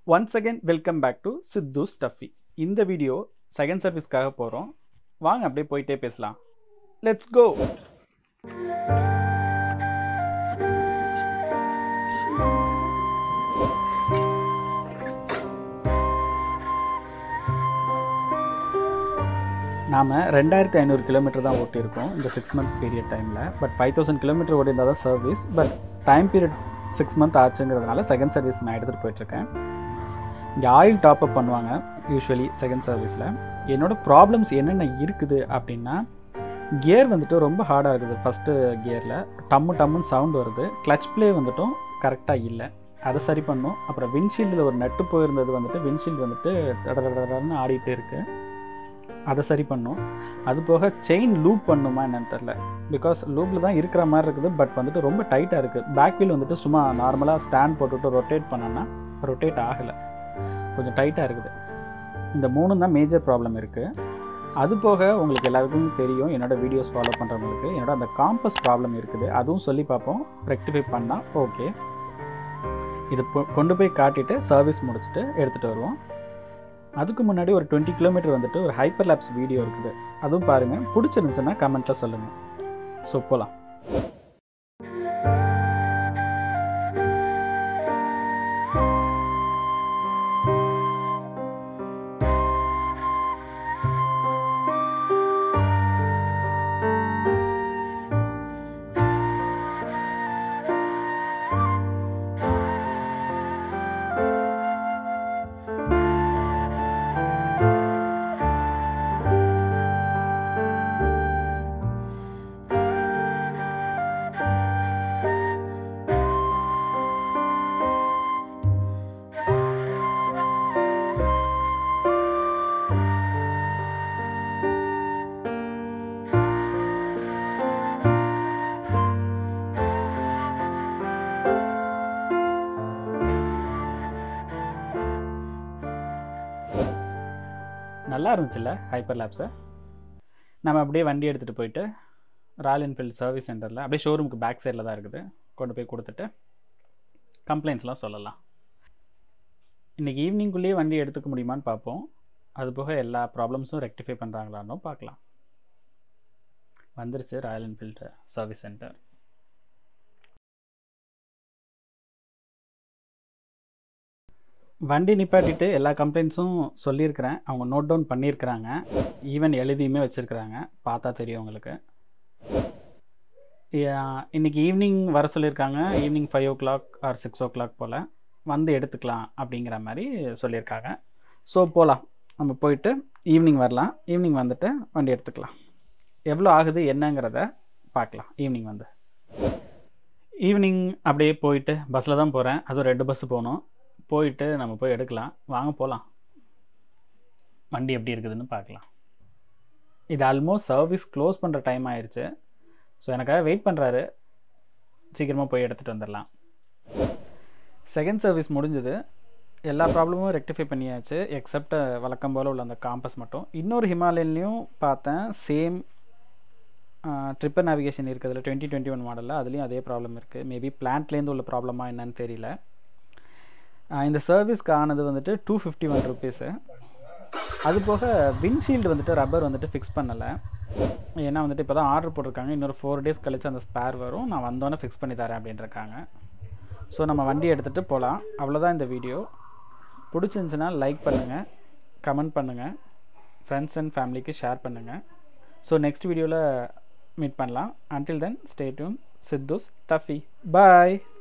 once again welcome back to Sidhu stuffy இந்த video second சர்வீஸ்க்காக போகிறோம் வாங்க அப்படியே போயிட்டே பேசலாம் லெட்ஸ் கோ நாம் ரெண்டாயிரத்தி ஐநூறு கிலோமீட்டர் தான் ஓட்டியிருக்கோம் இந்த சிக்ஸ் மந்த் பீரியட் டைமில் பட் ஃபைவ் தௌசண்ட் கிலோமீட்டர் ஓடிருந்தால் தான் service but time period six month ஆச்சுங்கிறதுனால செகண்ட் சர்வீஸ் நான் எடுத்துகிட்டு போயிட்டுருக்கேன் இங்கே ஆயில் டாப் அப் பண்ணுவாங்க யூஸ்வலி செகண்ட் சர்வீஸில் என்னோடய ப்ராப்ளம்ஸ் என்னென்ன இருக்குது அப்படின்னா கியர் வந்துட்டு ரொம்ப ஹார்டாக இருக்குது ஃபஸ்ட்டு கியரில் டம்மு டம்முன்னு சவுண்ட் வருது கிளச் ப்ளே வந்துட்டும் கரெக்டாக இல்லை அதை சரி பண்ணும் அப்புறம் விண்ட்ஷீல்டில் ஒரு நட்டு போயிருந்தது வந்துட்டு விண்ட்ஷீல்டு வந்துட்டு டடடடன்னு ஆடிட்டு இருக்குது அதை சரி பண்ணும் அது போக செயின் லூப் பண்ணுமா என்னன்னு தெரில பிகாஸ் லூப்பில் தான் இருக்கிற மாதிரி இருக்குது பட் வந்துட்டு ரொம்ப டைட்டாக இருக்குது பேக் வீல் வந்துட்டு சும்மா நார்மலாக ஸ்டாண்ட் போட்டுவிட்டு ரொட்டேட் பண்ணோன்னா ரொட்டேட் ஆகலை கொஞ்சம் டைட்டாக இருக்குது இந்த மூணு தான் மேஜர் ப்ராப்ளம் இருக்குது அது போக உங்களுக்கு எல்லாருக்கும் தெரியும் என்னோடய வீடியோஸ் ஃபாலோ பண்ணுறவங்களுக்கு என்னோட அந்த காம்பஸ் ப்ராப்ளம் இருக்குது அதுவும் சொல்லி பார்ப்போம் ரெக்டிஃபை பண்ணால் ஓகே இது பொ- கொண்டு போய் காட்டிட்டு சர்வீஸ் முடிச்சுட்டு எடுத்துகிட்டு வருவோம் அதுக்கு முன்னாடி ஒரு டுவெண்ட்டி கிலோமீட்டர் வந்துட்டு ஒரு ஹைப்பர் லேப்ஸ் வீடியோ இருக்குது அதுவும் பாருங்கள் பிடிச்சிருந்துச்சுன்னா கமெண்ட்டில் சொல்லுங்கள் ஸோ போகலாம் நல்லா இருந்துச்சுல்ல ஹைப்பர் லேப்ஸை நம்ம அப்படியே வண்டி எடுத்துகிட்டு போயிட்டு ராயல் என்ஃபீல்டு சர்வீஸ் சென்டரில் அப்படியே ஷோரூமுக்கு பேக் சைடில் தான் இருக்குது கொண்டு போய் கொடுத்துட்டு கம்ப்ளைண்ட்ஸ்லாம் சொல்லலாம் இன்றைக்கி ஈவினிங்குள்ளேயே வண்டி எடுத்துக்க முடியுமான்னு பார்ப்போம் அது போக எல்லா ப்ராப்ளம்ஸும் ரெக்டிஃபை பண்ணுறாங்களான்னு பார்க்கலாம் வந்துருச்சு ராயல் என்ஃபீல்டு சர்வீஸ் சென்டர் வண்டி நிப்பாட்டிட்டு எல்லா கம்ப்ளைண்ட்ஸும் சொல்லியிருக்கிறேன் அவங்க நோட் டவுன் பண்ணியிருக்கிறாங்க ஈவன் எழுதியுமே வச்சுருக்கிறாங்க பார்த்தா தெரியும் உங்களுக்கு யா- இன்னைக்கு ஈவினிங் வர சொல்லியிருக்காங்க ஈவினிங் ஃபைவ் ஓ கிளாக் ஆர் சிக்ஸ் ஓ கிளாக் போல் வந்து எடுத்துக்கலாம் அப்படிங்கிற மாதிரி சொல்லியிருக்காங்க ஸோ போகலாம் நம்ம போயிட்டு ஈவினிங் வரலாம் ஈவினிங் வந்துட்டு வண்டி எடுத்துக்கலாம் எவ்வளோ ஆகுது என்னங்கிறத பார்க்கலாம் ஈவினிங் வந்து ஈவினிங் அப்படியே போயிட்டு பஸ்ஸில் தான் போகிறேன் அதுவும் ரெண்டு பஸ்ஸு போகணும் போயிட்டு நம்ம போய் எடுக்கலாம் வாங்க போகலாம் வண்டி எப்படி இருக்குதுன்னு பார்க்கலாம் இது ஆல்மோஸ்ட் சர்வீஸ் க்ளோஸ் பண்ணுற டைம் ஆயிடுச்சு ஸோ எனக்காக வெயிட் பண்ணுறாரு சீக்கிரமாக போய் எடுத்துகிட்டு வந்துடலாம் செகண்ட் சர்வீஸ் முடிஞ்சது எல்லா ப்ராப்ளமும் ரெக்டிஃபை பண்ணியாச்சு எக்ஸப்ட் வழக்கம் போல் உள்ள அந்த காம்பஸ் மட்டும் இன்னொரு ஹிமாலயன்லேயும் பார்த்தேன் சேம் ட்ரிப்பர் நேவிகேஷன் இருக்கிறதுல டுவெண்ட்டி டுவெண்ட்டி ஒன் மாடலில் அதுலேயும் அதே ப்ராப்ளம் இருக்குது மேபி பிளான்ட்லேருந்து உள்ள ப்ராப்ளமா என்னன்னு தெரியல ஆஹ் இந்த சர்வீஸ்க்கு ஆனது வந்துட்டு டூ ஃபிஃப்டி ஒன் ருபீஸு அது போக விண்ட்ஷீல்டு வந்துட்டு ரப்பர் வந்துட்டு ஃபிக்ஸ் பண்ணலை ஏன்னா வந்துட்டு இப்போ தான் ஆர்டர் போட்டிருக்காங்க இன்னொரு ஃபோர் டேஸ் கழிச்சு அந்த ஸ்பேர் வரும் நான் வந்தோன்னே ஃபிக்ஸ் பண்ணி தரேன் அப்படின்ட்டுருக்காங்க ஸோ நம்ம வண்டி எடுத்துகிட்டு போகலாம் அவ்வளோதான் இந்த வீடியோ பிடிச்சிருந்துச்சுன்னா லைக் பண்ணுங்கள் கமெண்ட் பண்ணுங்கள் ஃப்ரெண்ட்ஸ் அண்ட் ஃபேமிலிக்கு ஷேர் பண்ணுங்கள் ஸோ நெக்ஸ்ட் வீடியோவில் மீட் பண்ணலாம் until then stay tune Sidhu's stuffy பாய்